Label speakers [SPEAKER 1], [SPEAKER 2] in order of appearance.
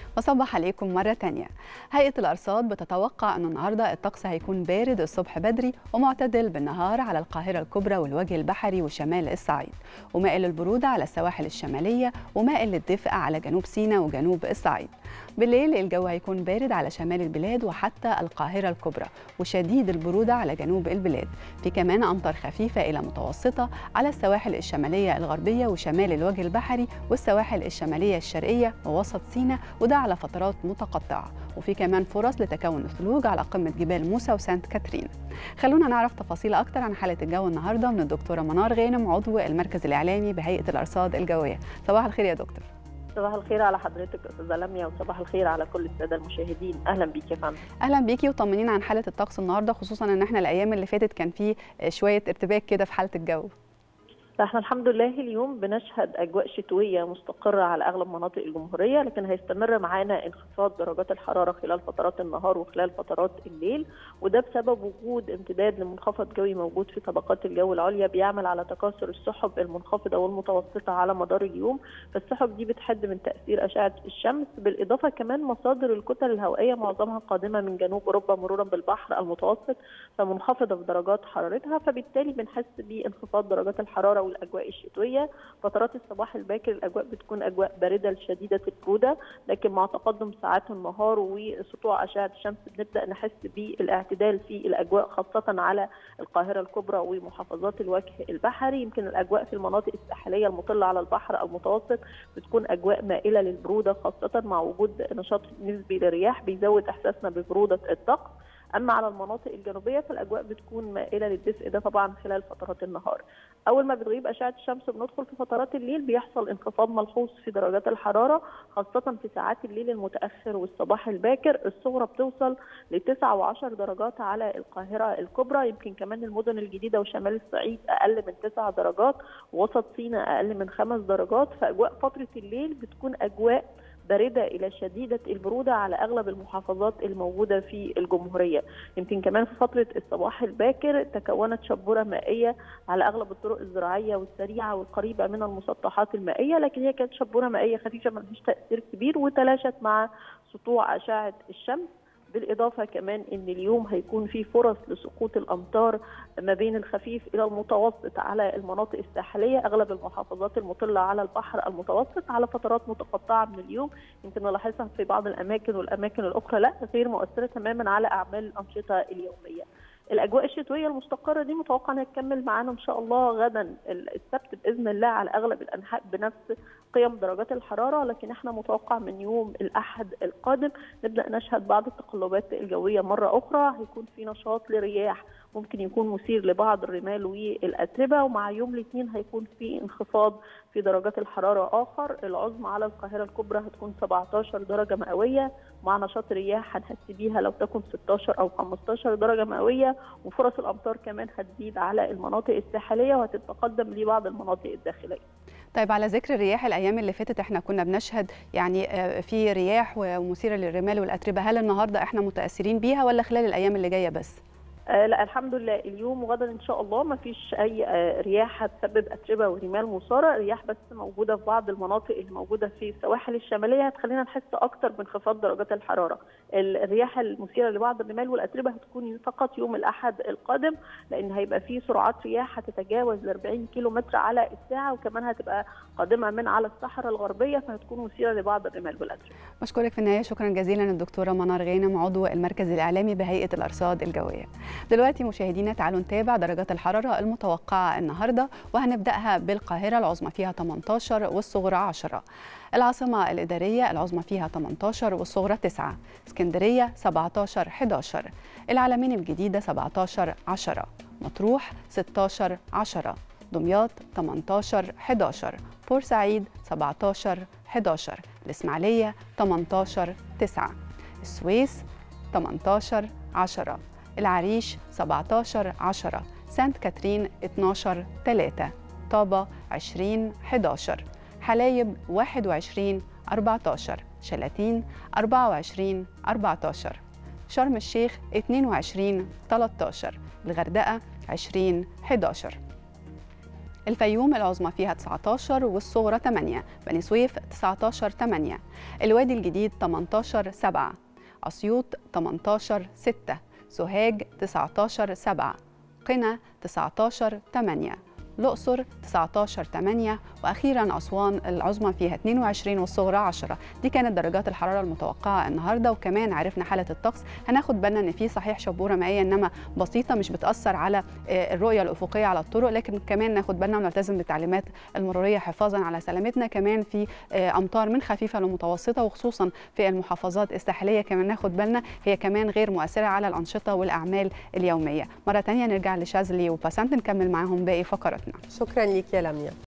[SPEAKER 1] وصبح عليكم مرة تانية هيئة الأرصاد بتتوقع أن النهاردة الطقس هيكون بارد الصبح بدري ومعتدل بالنهار على القاهرة الكبرى والوجه البحري وشمال الصعيد ومائل للبرودة على السواحل الشمالية ومائل للدفء على جنوب سيناء وجنوب الصعيد بالليل الجو هيكون بارد على شمال البلاد وحتى القاهرة الكبرى وشديد البرودة على جنوب البلاد في كمان أمطار خفيفة إلى متوسطة على السواحل الشمالية الغربية وشمال الوجه البحري والسواحل الشمالية الشرقية ووسط سيناء وده على فترات متقطعة وفي كمان فرص لتكون الثلوج على قمة جبال موسى وسانت كاترين خلونا نعرف تفاصيل أكتر عن حالة الجو النهاردة من الدكتورة منار غانم عضو المركز الإعلامي بهيئة الأرصاد الجوية صباح الخير يا دكتور
[SPEAKER 2] صباح الخير على حضرتك استاذه لميا وصباح الخير على كل الساده المشاهدين اهلا بيك يا فندم
[SPEAKER 1] اهلا بيكي وطمنينا عن حاله الطقس النهارده خصوصا ان احنا الايام اللي فاتت كان في شويه ارتباك كده في حاله الجو
[SPEAKER 2] فاحنا الحمد لله اليوم بنشهد اجواء شتويه مستقره على اغلب مناطق الجمهوريه لكن هيستمر معانا انخفاض درجات الحراره خلال فترات النهار وخلال فترات الليل وده بسبب وجود امتداد لمنخفض جوي موجود في طبقات الجو العليا بيعمل على تكاثر السحب المنخفضه والمتوسطه على مدار اليوم فالسحب دي بتحد من تاثير اشعه الشمس بالاضافه كمان مصادر الكتل الهوائيه معظمها قادمه من جنوب اوروبا مرورا بالبحر المتوسط فمنخفضه في درجات حرارتها فبالتالي بنحس بانخفاض درجات الحراره والاجواء الشتويه فترات الصباح الباكر الاجواء بتكون اجواء بارده لشديده البروده لكن مع تقدم ساعات النهار وسطوع اشعه الشمس بنبدا نحس بالاعتدال في الاجواء خاصه على القاهره الكبرى ومحافظات الوجه البحري يمكن الاجواء في المناطق الساحليه المطله على البحر المتوسط بتكون اجواء مائله للبروده خاصه مع وجود نشاط نسبي للرياح بيزود احساسنا ببروده الطقس اما على المناطق الجنوبيه فالاجواء بتكون مائله للدفء ده طبعا خلال فترات النهار اول ما بتغيب اشعه الشمس بندخل في فترات الليل بيحصل انخفاض ملحوظ في درجات الحراره خاصه في ساعات الليل المتاخر والصباح الباكر الصغرى بتوصل ل 9 و10 درجات على القاهره الكبرى يمكن كمان المدن الجديده وشمال الصعيد اقل من 9 درجات ووسط سيناء اقل من 5 درجات فاجواء فتره الليل بتكون اجواء بارده الى شديده البروده على اغلب المحافظات الموجوده في الجمهوريه يمكن كمان في فتره الصباح الباكر تكونت شبوره مائيه على اغلب الطرق الزراعيه والسريعه والقريبه من المسطحات المائيه لكن هي كانت شبوره مائيه خفيفه ما لهاش تاثير كبير وتلاشت مع سطوع اشعه الشمس بالاضافه كمان ان اليوم هيكون في فرص لسقوط الامطار ما بين الخفيف الى المتوسط على المناطق الساحليه اغلب المحافظات المطله على البحر المتوسط على فترات متقطعه من اليوم يمكن نلاحظها في بعض الاماكن والاماكن الاخرى لا غير مؤثره تماما على اعمال الانشطه اليوميه الاجواء الشتويه المستقره دي متوقع انها تكمل معانا ان شاء الله غدا السبت باذن الله على اغلب الانحاء بنفس قيم درجات الحراره لكن احنا متوقع من يوم الاحد القادم نبدا نشهد بعض التقلبات الجويه مره اخرى هيكون في نشاط لرياح ممكن يكون مثير لبعض الرمال والاتربه ومع يوم الاثنين هيكون في انخفاض في درجات الحراره اخر العظمى على القاهره الكبرى هتكون 17 درجه مئويه مع نشاط رياح هنحس بيها لو تكن 16 او 15 درجه مئويه وفرص الامطار كمان هتزيد على المناطق الساحليه وهتتقدم لبعض المناطق الداخليه.
[SPEAKER 1] طيب على ذكر الرياح الايام اللي فاتت احنا كنا بنشهد يعني في رياح ومثيره للرمال والاتربه هل النهارده احنا متاثرين بيها ولا خلال الايام اللي جايه بس؟
[SPEAKER 2] آه لا الحمد لله اليوم وغدا ان شاء الله ما فيش اي آه رياح هتسبب اتربه ورمال مثاره رياح بس موجوده في بعض المناطق اللي موجوده في السواحل الشماليه هتخلينا نحس اكتر بانخفاض درجات الحراره الرياح المثيره لبعض الرمال والاتربه هتكون فقط يوم الاحد القادم لان هيبقى في سرعات رياح هتتجاوز ال 40 كيلو متر على الساعه وكمان هتبقى قادمه من على الصحراء الغربيه فهتكون مثيره لبعض الرمال والاتربه
[SPEAKER 1] بشكرك في النهايه شكرا جزيلا الدكتوره منار غانم عضو المركز الاعلامي بهيئه الارصاد الجويه دلوقتي مشاهدينا تعالوا نتابع درجات الحرارة المتوقعة النهاردة وهنبدأها بالقاهرة العظمى فيها 18 والصغرى 10 العاصمة الإدارية العظمى فيها 18 والصغرى 9 اسكندرية 17 11 العلمين الجديدة 17 10 مطروح 16 10 دمياط 18 11 بورسعيد 17 11 الإسماعيلية 18 9 السويس 18 10 العريش 17 10 سانت كاترين 12 3 طابة 20 11 حلايب 21 14 شلاتين 24 14 شرم الشيخ 22 13 الغردقة 20 11 الفيوم العظمى فيها 19 والصغرى 8 بني سويف 19 8 الوادي الجديد 18 7 أسيوط 18 6 سوهاج 19 7 قنا 19 8 الأقصر 19 8 وأخيرا أسوان العظمى فيها 22 والصغرى 10 دي كانت درجات الحرارة المتوقعة النهاردة وكمان عرفنا حالة الطقس هناخد بالنا إن في صحيح شبورة مائية إنما بسيطة مش بتأثر على الرؤية الأفقية على الطرق لكن كمان ناخد بالنا ونلتزم بالتعليمات المرورية حفاظا على سلامتنا كمان في أمطار من خفيفة لمتوسطة وخصوصا في المحافظات الساحلية كمان ناخد بالنا هي كمان غير مؤثرة على الأنشطة والأعمال اليومية مرة تانية نرجع لشاذلي وباسنت نكمل معاهم باقي فقراتنا
[SPEAKER 3] شكرا لك يا لميا